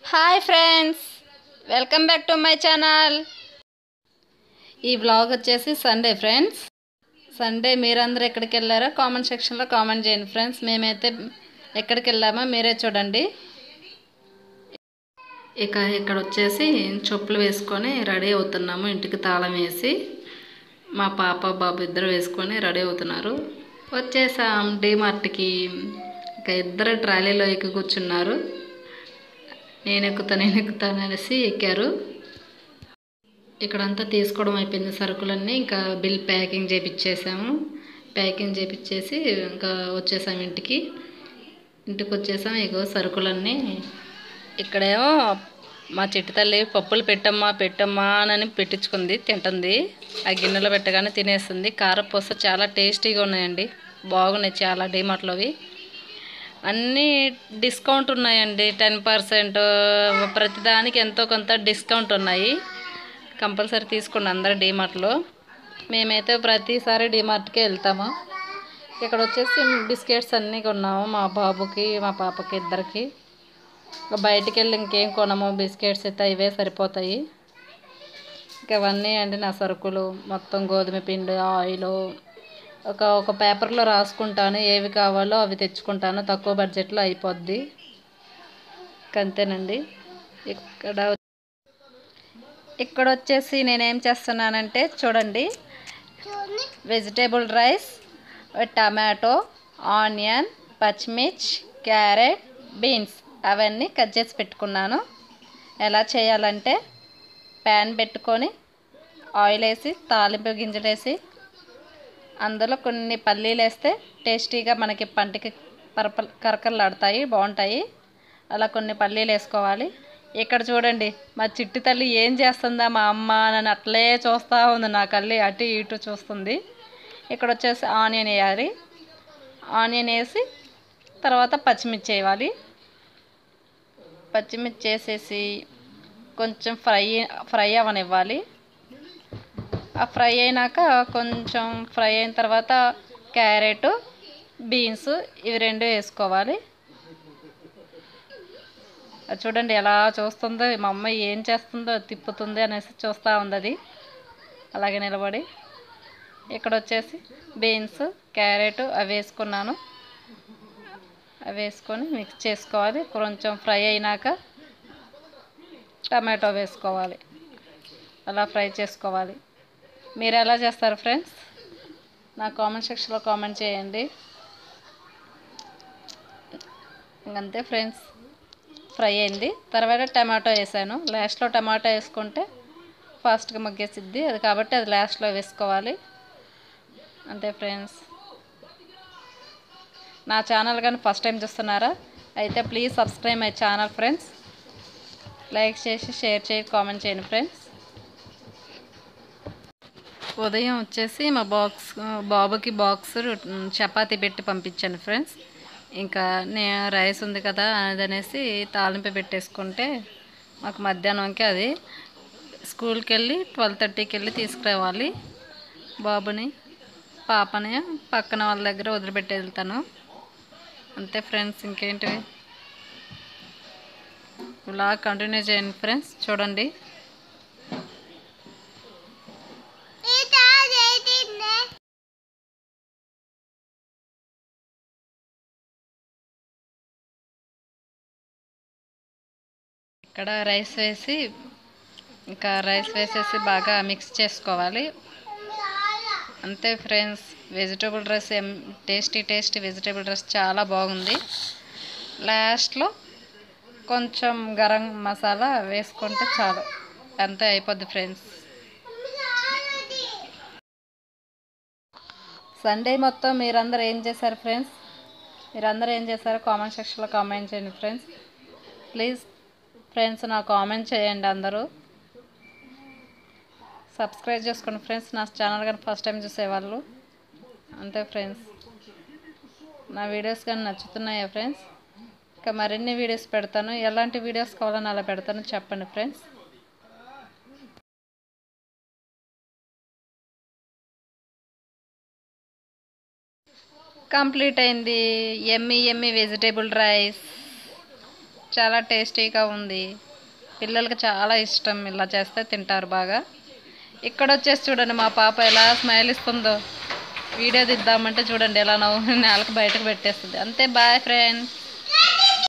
hi friends welcome back to my channel ఈ blog వచ్చేసి Sunday friends Sunday మీరందరూ ఎక్కడికి వెళ్ళారో కామెంట్ సెక్షన్లో కామెంట్ చేయండి ఫ్రెండ్స్ మేమైతే ఎక్కడికి వెళ్ళామో మీరే చూడండి ఇక ఇక్కడ వచ్చేసి చెప్పులు వేసుకొని రెడీ అవుతున్నాము ఇంటికి తాళం వేసి మా పాప బాబు ఇద్దరు వేసుకొని రెడీ అవుతున్నారు వచ్చేసాం డీమార్ట్కి ఇక ఇద్దరు ట్రాలీలో ఎక్కి కూర్చున్నారు నేను ఎక్కుతా నేను ఎక్కుతాను అనేసి ఎక్కారు ఇక్కడంతా తీసుకోవడం అయిపోయింది సరుకులన్నీ ఇంకా బిల్ ప్యాకింగ్ చేపించేసాము ప్యాకింగ్ చేపించేసి ఇంకా వచ్చేసాము ఇంటికి ఇంటికి వచ్చేసాం ఇగో సరుకులన్నీ ఇక్కడేమో మా చిట్టి తల్లి పప్పులు పెట్టమ్మా పెట్టమ్మా అని పెట్టించుకుంది తింటుంది ఆ గిన్నెలో పెట్టగానే తినేస్తుంది కారపూస చాలా టేస్టీగా ఉన్నాయండి బాగున్నాయి చాలా డీమార్ట్లోవి అన్నీ డిస్కౌంట్ ఉన్నాయండి టెన్ పర్సెంట్ ప్రతిదానికి ఎంతో కొంత డిస్కౌంట్ ఉన్నాయి కంపల్సరీ తీసుకోండి అందరు డీమార్ట్లో మేమైతే ప్రతిసారి డీమార్ట్కే వెళ్తాము ఇక్కడ వచ్చేసి బిస్కెట్స్ అన్నీ కొన్నాము మా బాబుకి మా పాపకి ఇద్దరికి ఇంకా బయటికి వెళ్ళి ఇంకేం కొనము బిస్కెట్స్ అయితే ఇవే సరిపోతాయి ఇంకా ఇవన్నీ అండి నా సరుకులు మొత్తం గోధుమ పిండి ఆయిల్ ఒక ఒక పేపర్లో రాసుకుంటాను ఏవి కావాలో అవి తెచ్చుకుంటాను తక్కువ బడ్జెట్లో అయిపోద్ది అంతేనండి ఇక్కడ ఇక్కడ వచ్చేసి నేనేం చేస్తున్నానంటే చూడండి వెజిటేబుల్ రైస్ టమాటో ఆనియన్ పచ్చిమిర్చ్ క్యారెట్ బీన్స్ అవన్నీ కట్ చేసి పెట్టుకున్నాను ఎలా చేయాలంటే ప్యాన్ పెట్టుకొని ఆయిల్ వేసి తాలింపు గింజలు వేసి అందులో కొన్ని పల్లీలు వేస్తే టేస్టీగా మనకి పంటికి పరప కరకరలాడతాయి బాగుంటాయి అలా కొన్ని పల్లీలు వేసుకోవాలి ఇక్కడ చూడండి మా చిట్టి తల్లి ఏం చేస్తుందా మా అమ్మ నన్ను అట్లే చూస్తూ ఉంది నా కల్లి అటు ఇటు చూస్తుంది ఇక్కడ వచ్చేసి ఆనియన్ వేయాలి ఆనియన్ వేసి తర్వాత పచ్చిమిర్చి వేయాలి పచ్చిమిర్చి వేసేసి కొంచెం ఫ్రై ఫ్రై అవనివ్వాలి ఆ ఫ్రై అయినాక కొంచెం ఫ్రై అయిన తర్వాత క్యారెట్ బీన్స్ ఇవి రెండు వేసుకోవాలి అది చూడండి ఎలా చూస్తుందో మా అమ్మ ఏం చేస్తుందో తిప్పుతుంది అనేసి చూస్తూ ఉంది అది అలాగే నిలబడి ఇక్కడ వచ్చేసి బీన్స్ క్యారెట్ అవి వేసుకున్నాను అవి వేసుకొని మిక్స్ చేసుకోవాలి కొంచెం ఫ్రై అయినాక టమాటో వేసుకోవాలి అలా ఫ్రై చేసుకోవాలి మీరు ఎలా చేస్తారు ఫ్రెండ్స్ నా కామెంట్ సెక్షన్లో కామెంట్ చేయండి ఇంకంతే ఫ్రెండ్స్ ఫ్రై అయింది తర్వాత టమాటో వేసాను లాస్ట్లో టమాటో వేసుకుంటే ఫాస్ట్గా మగ్గేసిద్ది అది కాబట్టి అది లాస్ట్లో వేసుకోవాలి అంతే ఫ్రెండ్స్ నా ఛానల్ కానీ ఫస్ట్ టైం చూస్తున్నారా అయితే please subscribe my channel friends like చేసి షేర్ చేసి కామెంట్ చేయండి ఫ్రెండ్స్ ఉదయం వచ్చేసి మా బాక్స్ బాబుకి బాక్స్ చపాతీ పెట్టి పంపించాను ఫ్రెండ్స్ ఇంకా నేను రైస్ ఉంది కదా అదనేసి తాలింపు పెట్టేసుకుంటే మాకు మధ్యాహ్నంకి అది స్కూల్కి వెళ్ళి ట్వెల్వ్ థర్టీకి వెళ్ళి తీసుకురావాలి బాబుని పాపని పక్కన వాళ్ళ దగ్గర వదిలిపెట్టి వెళ్తాను అంతే ఫ్రెండ్స్ ఇంకేంటివి ఇలా కంటిన్యూ చేయండి ఫ్రెండ్స్ చూడండి ఇక్కడ రైస్ వేసి ఇంకా రైస్ వేసేసి బాగా మిక్స్ చేసుకోవాలి అంతే ఫ్రెండ్స్ వెజిటేబుల్ రైస్ ఎం టేస్టీ టేస్టీ వెజిటేబుల్ రైస్ చాలా బాగుంది లాస్ట్లో కొంచెం గరం మసాలా వేసుకుంటే చాలు అంతే అయిపోద్ది ఫ్రెండ్స్ సండే మొత్తం మీరందరూ ఏం చేశారు ఫ్రెండ్స్ మీరందరూ ఏం చేశారో కామెంట్ సెక్షన్లో కామెంట్ చేయండి ఫ్రెండ్స్ ప్లీజ్ ఫ్రెండ్స్ నా కామెంట్ చేయండి అందరూ సబ్స్క్రైబ్ చేసుకోండి ఫ్రెండ్స్ నా ఛానల్ కానీ ఫస్ట్ టైం చూసేవాళ్ళు అంతే ఫ్రెండ్స్ నా వీడియోస్ కానీ నచ్చుతున్నాయా ఫ్రెండ్స్ ఇంకా మరిన్ని వీడియోస్ పెడతాను ఎలాంటి వీడియోస్ కావాలని అలా పెడతాను చెప్పండి ఫ్రెండ్స్ కంప్లీట్ అయింది ఎమ్మి ఎమ్మి వెజిటేబుల్ రైస్ చాలా టేస్టీగా ఉంది పిల్లలకి చాలా ఇష్టం ఇలా చేస్తే తింటారు బాగా ఇక్కడ వచ్చేసి చూడండి మా పాప ఎలా స్మైల్ ఇస్తుందో వీడియో తీద్దామంటే చూడండి ఎలా నవ్వు నేలకు బయటకు పెట్టేస్తుంది అంతే బాయ్ ఫ్రెండ్స్